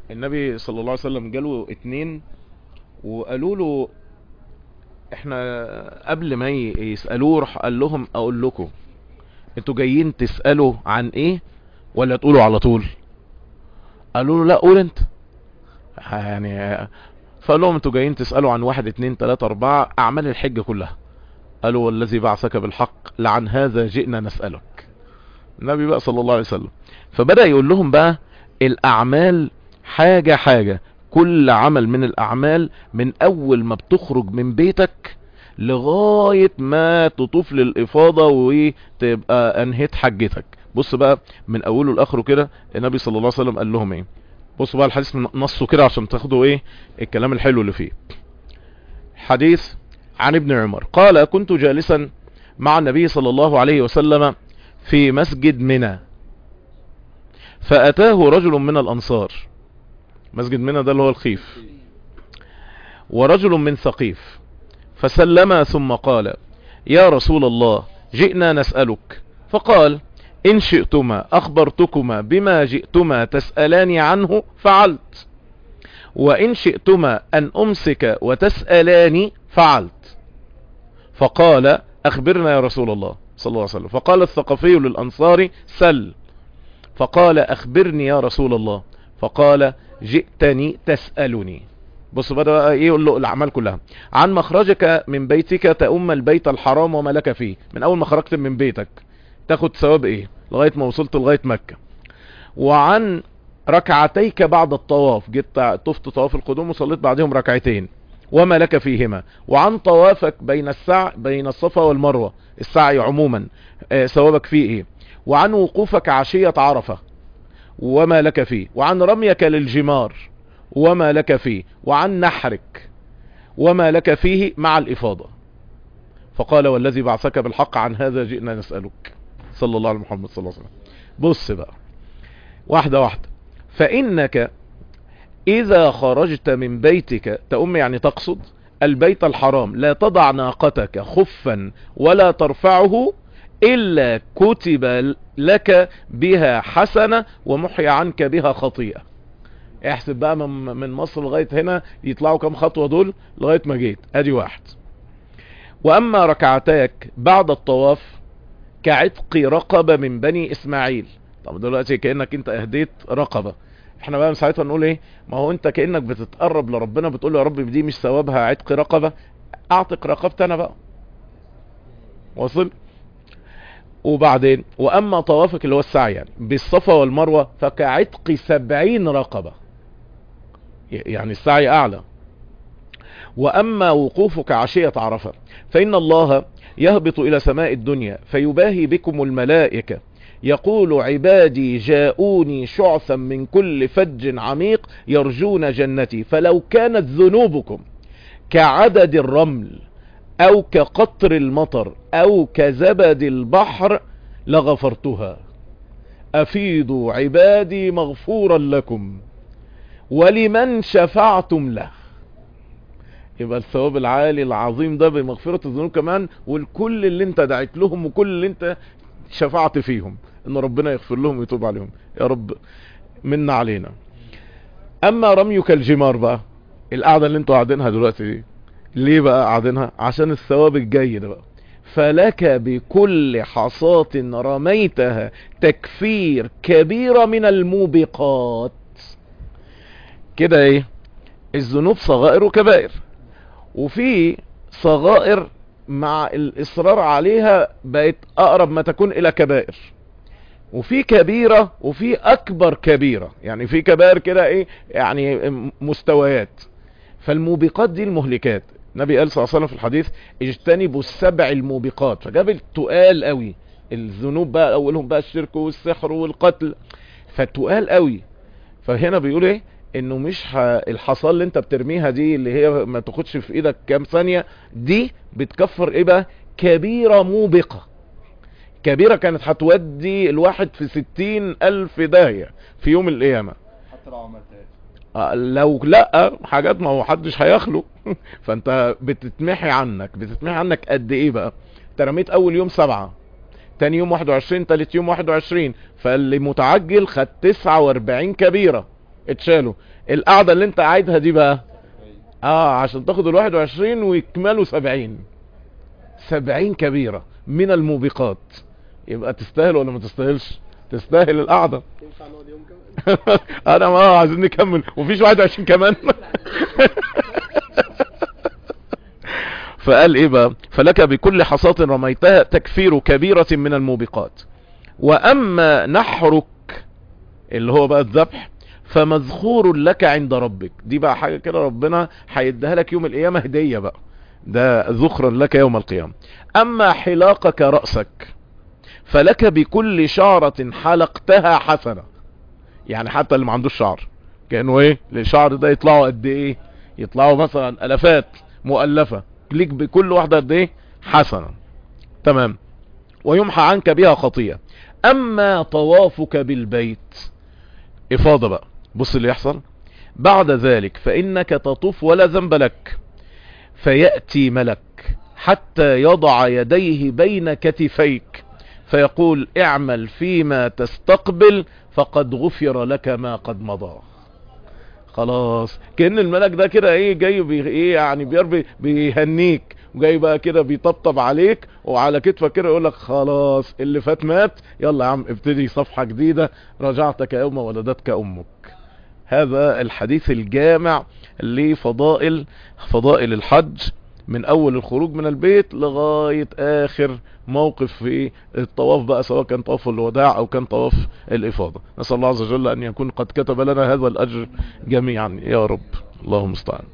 النبي صلى الله عليه وسلم جاله اتنين وقالوا له احنا قبل ما ي- يسألوه راح قال لهم اقول لكم انتوا جايين تسألوا عن ايه ولا تقولوا على طول قالوا له لا قول انت يعني فقال لهم انتوا جايين تسألوا عن واحد اتنين تلاتة اربعة اعمال الحج كلها قالوا والذي بعثك بالحق لعن هذا جئنا نسألك النبي بقى صلى الله عليه وسلم فبدأ يقول لهم بقى الاعمال حاجة حاجة كل عمل من الاعمال من اول ما بتخرج من بيتك لغاية ما تطوف للافاضة وتبقى انهيت حجتك بص بقى من اوله لاخره كده النبي صلى الله عليه وسلم قال لهم ايه بصوا بقى الحديث من نصه كده عشان تاخدوا ايه الكلام الحلو اللي فيه حديث عن ابن عمر قال كنت جالسا مع النبي صلى الله عليه وسلم في مسجد منى فأتاه رجل من الأنصار مسجد منى ده اللي هو الخيف ورجل من ثقيف فسلم ثم قال يا رسول الله جئنا نسألك فقال إن شئتما أخبرتكما بما جئتما تسألان عنه فعلت وإن شئتما أن أمسك وتسألاني فعلت فقال أخبرنا يا رسول الله صلى الله عليه وسلم فقال الثقفي للأنصار سل فقال أخبرني يا رسول الله فقال جئتني تسألني بص بدأ بقى ايه يقول له الاعمال كلها عن مخرجك من بيتك تأم البيت الحرام وما لك فيه من اول ما خرجت من بيتك تاخد ثواب ايه لغاية ما وصلت لغاية مكة وعن ركعتيك بعد الطواف جيت طفت طواف القدوم وصليت بعدهم ركعتين وما لك فيهما وعن طوافك بين السعي بين الصفا والمروة السعي عموما آه، ثوابك فيه ايه وعن وقوفك عشية عرفة وما لك فيه وعن رميك للجمار وما لك فيه وعن نحرك وما لك فيه مع الإفاضة فقال والذي بعثك بالحق عن هذا جئنا نسألك صلى الله على محمد صلى الله عليه وسلم بص بقى واحدة واحدة فإنك إذا خرجت من بيتك تأم يعني تقصد البيت الحرام لا تضع ناقتك خفا ولا ترفعه إلا كتب لك بها حسنة ومحي عنك بها خطيئة احسب بقى من من مصر لغاية هنا يطلعوا كم خطوة دول لغاية ما جيت ادي واحد واما ركعتاك بعد الطواف كعتق رقبة من بني اسماعيل طب دلوقتي كأنك انت اهديت رقبة احنا بقى ساعتها نقول ايه ما هو انت كأنك بتتقرب لربنا بتقول له يا رب دي مش ثوابها عتق رقبة اعتق رقبتي انا بقى وصل وبعدين واما طوافك اللي هو السعي يعني بالصفا والمروة فكعتق سبعين رقبة يعني السعي اعلى واما وقوفك عشية عرفة فان الله يهبط الى سماء الدنيا فيباهي بكم الملائكة يقول عبادي جاءوني شعثا من كل فج عميق يرجون جنتي فلو كانت ذنوبكم كعدد الرمل او كقطر المطر او كزبد البحر لغفرتها افيضوا عبادي مغفورا لكم ولمن شفعتم له يبقى الثواب العالي العظيم ده بمغفرة الذنوب كمان والكل اللي انت دعيت لهم وكل اللي انت شفعت فيهم ان ربنا يغفر لهم ويتوب عليهم يا رب منا علينا اما رميك الجمار بقى القعدة اللي انتوا قاعدينها دلوقتي دي ليه بقى قاعدينها عشان الثواب الجاي ده بقى فلك بكل حصاة رميتها تكفير كبيرة من الموبقات كده ايه الذنوب صغائر وكبائر وفي صغائر مع الاصرار عليها بقت اقرب ما تكون الى كبائر وفي كبيرة وفي اكبر كبيرة يعني في كبائر كده ايه يعني مستويات فالموبقات دي المهلكات النبي قال صلى الله عليه وسلم في الحديث اجتنبوا السبع الموبقات فجاب التقال قوي الذنوب بقى اولهم بقى الشرك والسحر والقتل فالتقال قوي فهنا بيقول ايه انه مش ح... الحصال اللي انت بترميها دي اللي هي ما تاخدش في ايدك كام ثانية دي بتكفر ايه بقى كبيرة موبقة كبيرة كانت هتودي الواحد في ستين الف داهية في يوم القيامة حتى لو عملتهاش آه، لو لا حاجات ما هو حدش هيخلو فانت بتتمحي عنك بتتمحي عنك قد ايه بقى انت رميت اول يوم سبعة تاني يوم 21 تالت يوم 21 فاللي متعجل خد 49 كبيرة اتشالوا القعدة اللي انت قاعدها دي بقى اه عشان تاخد ال 21 ويكملوا 70 70 كبيرة من الموبقات يبقى تستاهل ولا ما تستاهلش تستاهل القعدة ينفع نقعد يوم كمان انا ما عايزين نكمل وفيش 21 كمان فقال ايه بقى فلك بكل حصاة رميتها تكفير كبيرة من الموبقات واما نحرك اللي هو بقى الذبح فمذخور لك عند ربك دي بقى حاجة كده ربنا هيديها لك يوم القيامة هدية بقى ده ذخرا لك يوم القيامة اما حلاقك رأسك فلك بكل شعرة حلقتها حسنة يعني حتى اللي ما عندوش شعر كانوا ايه الشعر ده يطلعوا قد ايه يطلعوا مثلا الافات مؤلفة ليك بكل واحدة قد ايه حسنة تمام ويمحى عنك بها خطيئة اما طوافك بالبيت افاضة بقى بص اللي يحصل بعد ذلك فانك تطوف ولا ذنب لك فيأتي ملك حتى يضع يديه بين كتفيك فيقول اعمل فيما تستقبل فقد غفر لك ما قد مضى خلاص كأن الملك ده كده ايه جاي بي ايه يعني بيربي بيهنيك وجاي بقى كده بيطبطب عليك وعلى كتفك كده يقول لك خلاص اللي فات مات يلا يا عم ابتدي صفحة جديدة رجعتك يوم ولدتك امك هذا الحديث الجامع لفضائل فضائل الحج من اول الخروج من البيت لغاية اخر موقف في الطواف بقى سواء كان طواف الوداع او كان طواف الافاضة نسأل الله عز وجل ان يكون قد كتب لنا هذا الاجر جميعا يا رب اللهم استعان